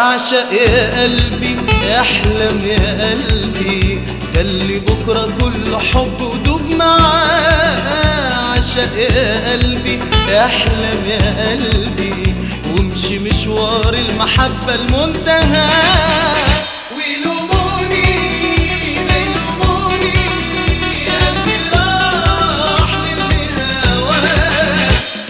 اعشق يا قلبي احلم يا قلبي خلي بكرة كله حب ودوب معاه اعشق يا قلبي احلم يا قلبي وامشي مشوار المحبة المنتهى ويلوموني ما يلوموني قلبي راح للهوى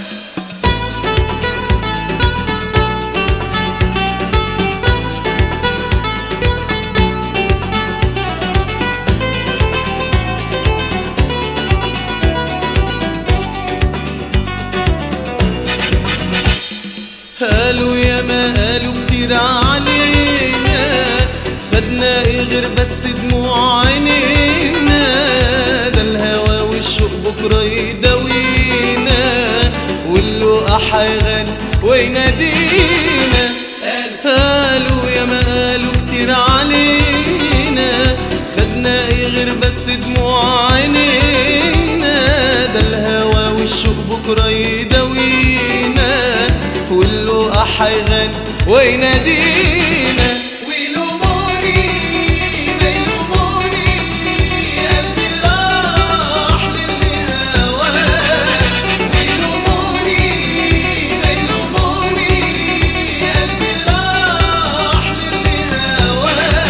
قالوا يا ما قالوا كتير علينا خدنا ايه غير بس دموع عينينا ده الهوى والشوق بكره يداوينا واللقا حيغني وينادينا قالوا يا ما قالوا كتير علينا خدنا ايه غير بس دموع عينينا ده الهوى والشوق بكره يداوينا واللقا حيغني وينادينا ويلوموني ما يلوموني قلبي راح للهوى ويلوموني ما يلوموني قلبي راح للهوى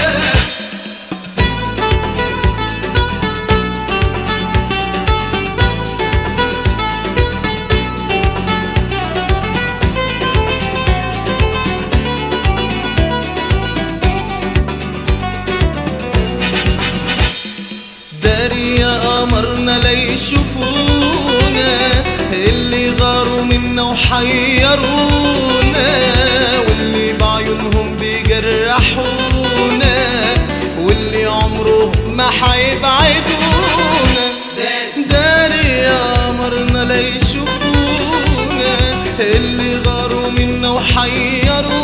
داري يا قمرنا لا يشوفونا اللي غاروا منا وحيرونا واللي بعيونهم بيجرحونا واللي عمرهم ما حيبعدونا داري يا قمرنا لا يشوفونا اللي غاروا منا وحيرونا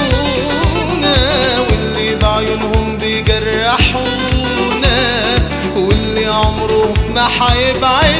واللي بعيونهم بيجرحونا واللي عمره ما حيبعد